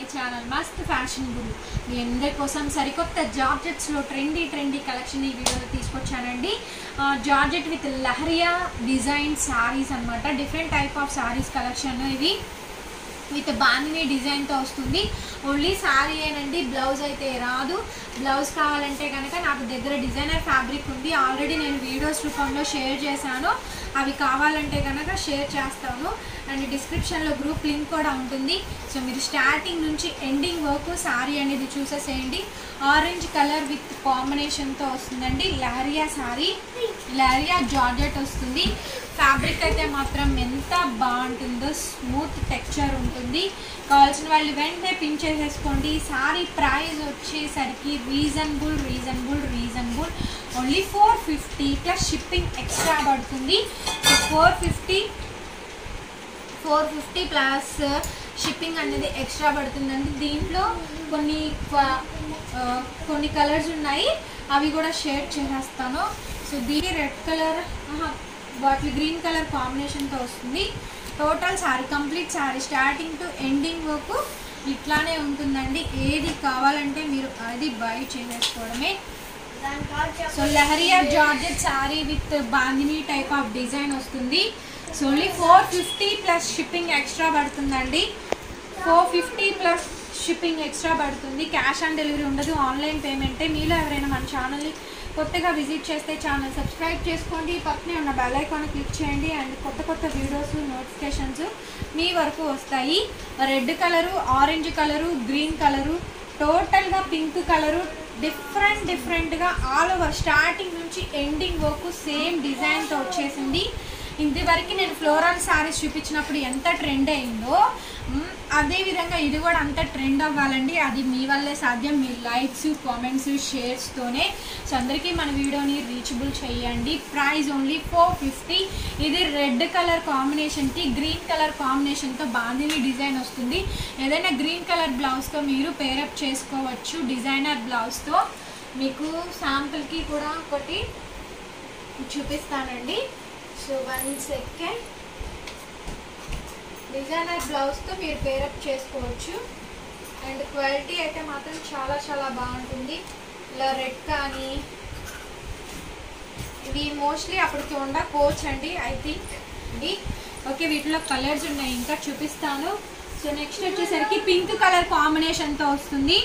Channel మస్త్ fashion గురు మీ అందరి కోసం సరికొత్త జార్జెట్స్లో ట్రెండీ ట్రెండీ కలెక్షన్ ఈ వీడియోలో తీసుకొచ్చానండి ఆ, georgette with leheriya design sarees అన్నమాట different type of sarees collection ఇవి విత్ బాందిని డిజైన్తో వస్తుంది ఓన్లీ శారీ ఏనండి బ్లౌజ్ అయితే రాదు బ్లౌజ్ కావాలంటే కనుక నాకు దగ్గర డిజైనర్ ఫ్యాబ్రిక్ ఉంది ఆల్రెడీ నేను వీడియోస్ రూపంలో షేర్ చేశాను అవి కావాలంటే కనుక షేర్ చేస్తాను అండ్ డిస్క్రిప్షన్లో గ్రూప్ లింక్ కూడా ఉంటుంది సో మీరు స్టార్టింగ్ నుంచి ఎండింగ్ వరకు శారీ అనేది చూసేసేయండి ఆరెంజ్ కలర్ విత్ కాంబినేషన్తో వస్తుందండి లహరియా శారీ లహరియా జార్జెట్ వస్తుంది ఫ్యాబ్రిక్ అయితే మాత్రం ఎంత బాగుంటుందో స్మూత్ టెక్చర్ ఉంటుంది కావాల్సిన వాళ్ళు వెంటనే పిన్ చేసేసుకోండి సారీ ప్రైస్ వచ్చేసరికి reasonable reasonable reasonable only four fifty plus shipping extra పడుతుంది four fifty four fifty plus shipping అనేది ఎక్స్ట్రా పడుతుందండి దీంట్లో కొన్ని క్వ- ఆ, కొన్ని కలర్స్ ఉన్నాయి అవి కూడా షేర్ చేసేస్తాను సో దీని red colour bottle green colour కాంబినేషన్తో వస్తుంది total saree complete saree starting to ending వరకు ఇట్లానే ఉంటుందండి ఏది కావాలంటే మీరు అది బై చేసేసుకోవడమే so leheriya georgette saree with bandhani type of design వస్తుంది so only four fifty plus shipping extra పడుతుందండి four fifty plus shipping extra పడుతుంది క్యాష్ ఆన్ డెలివరీ ఉండదు ఆన్లైన్ పేమెంటే మీలో ఎవరైనా మన ఛానల్ని కొత్తగా విజిట్ చేస్తే ఛానల్ సబ్స్క్రైబ్ చేసుకోండి పక్కనే ఉన్న బెల్ ఐకాన్ క్లిక్ చేయండి అండ్ కొత్త కొత్త వీడియోస్ నోటిఫికేషన్స్ మీ వరకు వస్తాయి red colour orange colour green colour టోటల్గా పింక్ కలరు డిఫరెంట్ డిఫరెంట్గా ఆల్ ఓవర్ స్టార్టింగ్ నుంచి ఎండింగ్ వరకు సేమ్ డిజైన్తో వచ్చేసింది ఇంతవరకు నేను ఫ్లోరల్ శారీస్ చూపించినప్పుడు ఎంత ట్రెండ్ అయిందో మ్, అదే విధంగా ఇది కూడా అంత ట్రెండ్ అవ్వాలండి అది మీ వల్లే సాధ్యం మీ లైక్స్ కామెంట్స్ షేర్స్తోనే సో అందరికీ మన వీడియోని రీచబుల్ చేయండి ప్రైస్ ఓన్లీ ఫోర్ ఫిఫ్టీ ఇది రెడ్ కలర్ కాంబినేషన్కి గ్రీన్ కలర్ కాంబినేషన్తో బాందిని డిజైన్ వస్తుంది ఏదైనా గ్రీన్ కలర్ బ్లౌజ్తో మీరు పేరప్ చేసుకోవచ్చు డిజైనర్ బ్లౌజ్తో మీకు శాంపుల్కి కూడా ఒకటి చూపిస్తానండి సో వన్ సెకండ్ డిజైనర్ బ్లౌజ్తో మీరు పేరప్ చేసుకోవచ్చు అండ్ క్వాలిటీ అయితే మాత్రం చాలా చాలా బాగుంటుంది ఇలా రెడ్ కానీ ఇవి మోస్ట్లీ అప్పుడు తోండా కోచ్ అండి ఐ థింక్ ఇది ఓకే వీటిలో కలర్స్ ఉన్నాయి ఇంకా చూపిస్తాను సో నెక్స్ట్ వచ్చేసరికి పింక్ కలర్ కాంబినేషన్తో వస్తుంది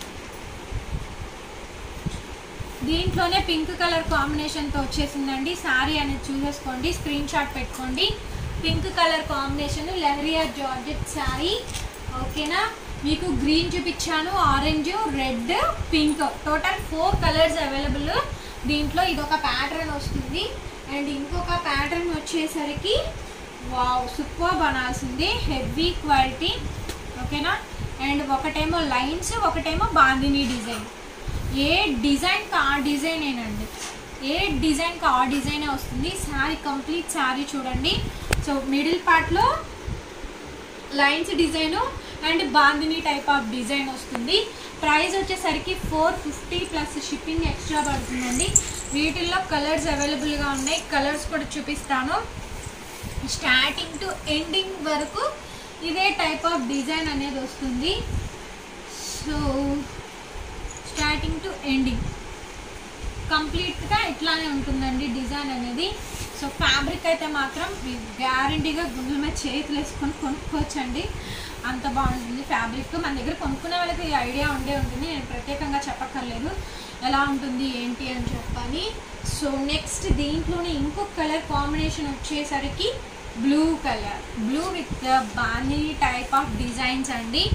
దీంట్లోనే పింక్ కలర్ కాంబినేషన్తో వచ్చేసిందండి శారీ అనేది చూసేసుకోండి స్క్రీన్ షాట్ పెట్టుకోండి pink colour combination leheriya georgette saree ఓకేనా మీకు గ్రీన్ చూపించాను orange red pink total four colours available దీంట్లో ఇదొక ప్యాటర్న్ వస్తుంది అండ్ ఇంకొక ప్యాటర్న్ వచ్చేసరికి వావ్ సూపర్ బనాల్సింది హెవీ క్వాలిటీ ఓకేనా అండ్ ఒకటేమో లైన్స్ ఒకటేమో బాందిని డిజైన్ ఏ డిజైన్కి ఆ డిజైనేనండి ఏ డిజైన్కి ఆ డిజైనే వస్తుంది శారీ కంప్లీట్ శారీ చూడండి సో మిడిల్ పార్ట్లో lines design and bandhani type of design వస్తుంది ప్రైస్ వచ్చేసరికి four fifty plus shipping extra పడుతుందండి వీటిల్లో కలర్స్ అవైలబుల్గా ఉన్నాయి కలర్స్ కూడా చూపిస్తాను స్టార్టింగ్ టు ఎండింగ్ వరకు ఇదే టైప్ ఆఫ్ డిజైన్ అనేది వస్తుంది సో స్టార్టింగ్ టు ఎండింగ్ కంప్లీట్గా ఇట్లానే ఉంటుందండి డిజైన్ అనేది సో ఫ్యాబ్రిక్ అయితే మాత్రం గ్యారంటీగా గుండెల మీద చేతులు వేసుకొని కొనుక్కోవచ్చండి అంత బాగుంటుంది ఫ్యాబ్రిక్ మన దగ్గర కొనుక్కునే వాళ్ళకి ఈ ఐడియా ఉండే ఉంటుంది నేను ప్రత్యేకంగా చెప్పక్కర్లేదు ఎలా ఉంటుంది ఏంటి అని చెప్పని సో నెక్స్ట్ దీంట్లోనే ఇంకొక కలర్ కాంబినేషన్ వచ్చేసరికి blue colour blue with bandhani type of designs అండి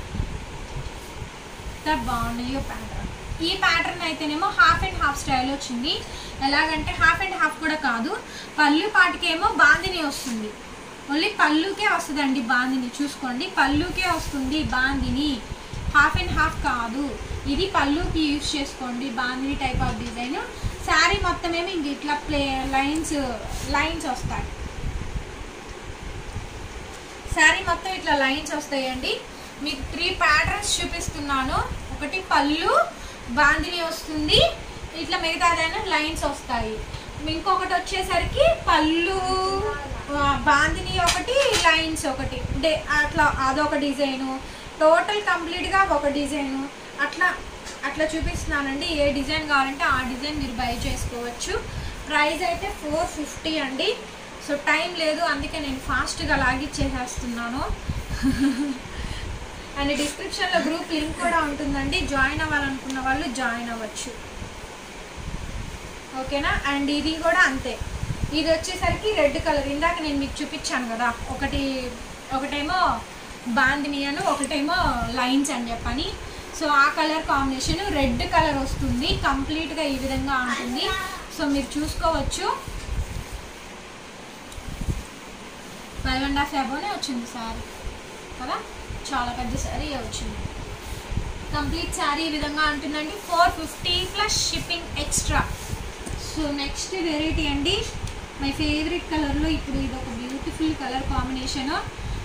ఎంత బాగున్నాయో ప్యాటర్న్ ఈ ప్యాటర్న్ అయితేనేమో హాఫ్ అండ్ హాఫ్ స్టైల్ వచ్చింది ఎలాగంటే హాఫ్ అండ్ హాఫ్ కూడా కాదు పళ్ళు పాటికేమో బాందిని వస్తుంది ఓన్లీ పళ్ళుకే వస్తుందండి బాందిని చూసుకోండి పళ్ళుకే వస్తుంది బాందిని హాఫ్ అండ్ హాఫ్ కాదు ఇది పళ్ళుకి యూజ్ చేసుకోండి bandhani type of design saree మొత్తం ఏమో ఇంక ఇట్లా ప్లే లైన్స్ లైన్స్ వస్తాయి శారీ మొత్తం ఇట్లా లైన్స్ వస్తాయండి మీకు త్రీ ప్యాటర్న్స్ చూపిస్తున్నాను ఒకటి పళ్ళు బాందిని వస్తుంది ఇట్లా మిగతాదైనా లైన్స్ వస్తాయి ఇంకొకటి వచ్చేసరికి పళ్ళు ఆ, బాందిని ఒకటి లైన్స్ ఒకటి డే అట్లా అదొక డిజైను టోటల్ కంప్లీట్గా ఒక డిజైన్ అట్లా అట్లా చూపిస్తున్నానండి ఏ డిజైన్ కావాలంటే ఆ డిజైన్ మీరు బై చేసుకోవచ్చు ప్రైస్ అయితే ఫోర్ ఫిఫ్టీ అండి సో టైం లేదు అందుకే నేను ఫాస్ట్గా లాగిచ్చేసేస్తున్నాను అండ్ డిస్క్రిప్షన్లో గ్రూప్ లింక్ కూడా ఉంటుందండి జాయిన్ అవ్వాలనుకున్న వాళ్ళు జాయిన్ అవ్వచ్చు ఓకేనా అండ్ ఇది కూడా అంతే ఇది వచ్చేసరికి రెడ్ కలర్ ఇందాక నేను మీకు చూపించాను కదా ఒకటి ఒకటేమో బాందిని అని ఒకటేమో లైన్స్ అని చెప్పని సో ఆ కలర్ కాంబినేషన్ రెడ్ కలర్ వస్తుంది కంప్లీట్గా ఈ విధంగా ఉంటుంది సో మీరు చూసుకోవచ్చు ఫైవ్ అండ్ హాఫ్ అబోనే వచ్చింది శారీ కదా చాలా పెద్ద శారీ వచ్చింది కంప్లీట్ శారీ ఈ విధంగా ఉంటుందండి four fifty plus shipping extra so next variety అండి మై ఫేవరెట్ కలర్లో ఇప్పుడు ఇది ఒక బ్యూటిఫుల్ కలర్ కాంబినేషన్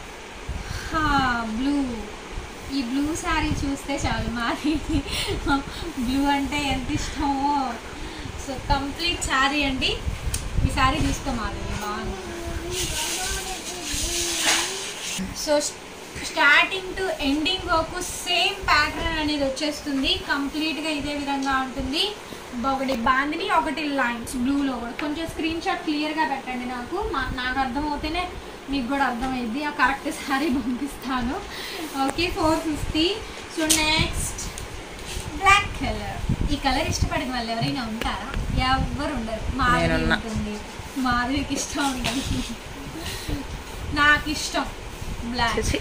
బ్లూ ఈ బ్లూ శారీ చూస్తే చాలు మాది బ్లూ అంటే ఎంత ఇష్టమో సో కంప్లీట్ శారీ అండి ఈ శారీ తీసుకోమాలి బాగుంది సో స్టార్టింగ్ టు ఎండింగ్ వరకు సేమ్ ప్యాటర్న్ అనేది వచ్చేస్తుంది కంప్లీట్గా ఇదే విధంగా ఉంటుంది ఒకటి బాందిని ఒకటి లైన్స్ బ్లూలో కూడా కొంచెం స్క్రీన్ షాట్ క్లియర్గా పెట్టండి నాకు మా- నాకు అర్థమవుతేనే మీకు కూడా అర్థమైంది ఆ కరెక్ట్ సారీ పంపిస్తాను okay four fifty so next black colour ఈ కలర్ ఇష్టపడిన వాళ్ళు ఎవరైనా ఉంటారా ఎవరు ఉండరు మాధవి నేనున్నా. ఉంటుంది మాధవికి ఇష్టం ఉండదు నాకు ఇష్టం బ్లాక్ చూసి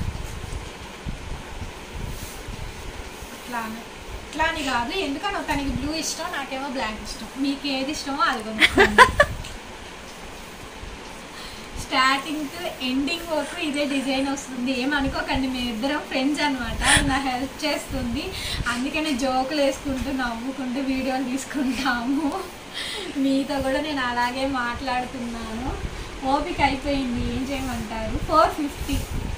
అట్లా అని- అట్లా అని కాదు ఎందుకనో తనకి బ్లూ ఇష్టం నాకేమో బ్లాక్ ఇష్టం మీకు ఏది ఇష్టమో అది కొనుక్కోండి స్టార్టింగ్ టు ఎండింగ్ వరకు ఇదే డిజైన్ వస్తుంది ఏమనుకోకండి మేము ఇద్దరం ఫ్రెండ్స్ అనమాట నా హెల్ప్ చేస్తుంది అందుకనే జోకులు వేసుకుంటూ నవ్వుకుంటూ వీడియోలు తీసుకుంటాము మీతో కూడా నేను అలాగే మాట్లాడుతున్నాను ఓపిక అయిపోయింది ఏం చేయమంటారు ఫోర్ ఫిఫ్టీ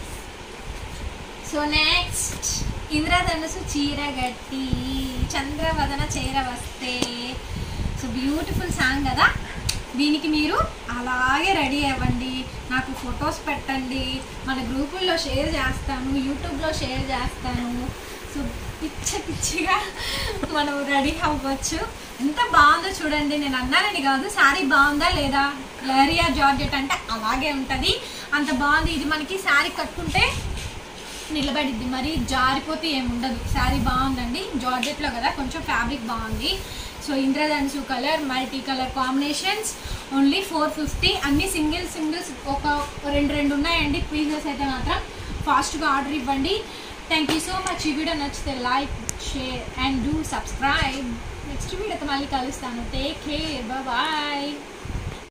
సో నెక్స్ట్ ఇంద్రధనుసు చీర గట్టి చంద్రవదన చీర వస్తే సో బ్యూటిఫుల్ సాంగ్ కదా దీనికి మీరు అలాగే రెడీ అవ్వండి నాకు ఫొటోస్ పెట్టండి మన గ్రూపుల్లో షేర్ చేస్తాను యూట్యూబ్లో షేర్ చేస్తాను సో పిచ్చ పిచ్చిగా మనం రెడీ అవ్వచ్చు ఎంత బాగుందో చూడండి నేను అన్నానని కాదు శారీ బాగుందా లేదా లహరియా జార్జెట్ అంటే అలాగే ఉంటుంది అంత బాగుంది ఇది మనకి శారీ కట్టుకుంటే నిలబడిద్ది మరి జారిపోతే ఏముండదు శారీ బాగుందండి జార్జెట్లో కదా కొంచెం ఫ్యాబ్రిక్ బాగుంది సో ఇంద్రధనుసు colour multi colour combinations only four fifty అన్ని సింగిల్ సింగిల్స్ ఒక రెండు రెండు ఉన్నాయండి పీసెస్ అయితే మాత్రం ఫాస్ట్గా ఆర్డర్ ఇవ్వండి థ్యాంక్ యూ సో మచ్ ఈ వీడియో నచ్చితే like share and do subscribe next వీడియోతో మళ్ళీ కలుస్తాను టేక్ కేర్ బాయ్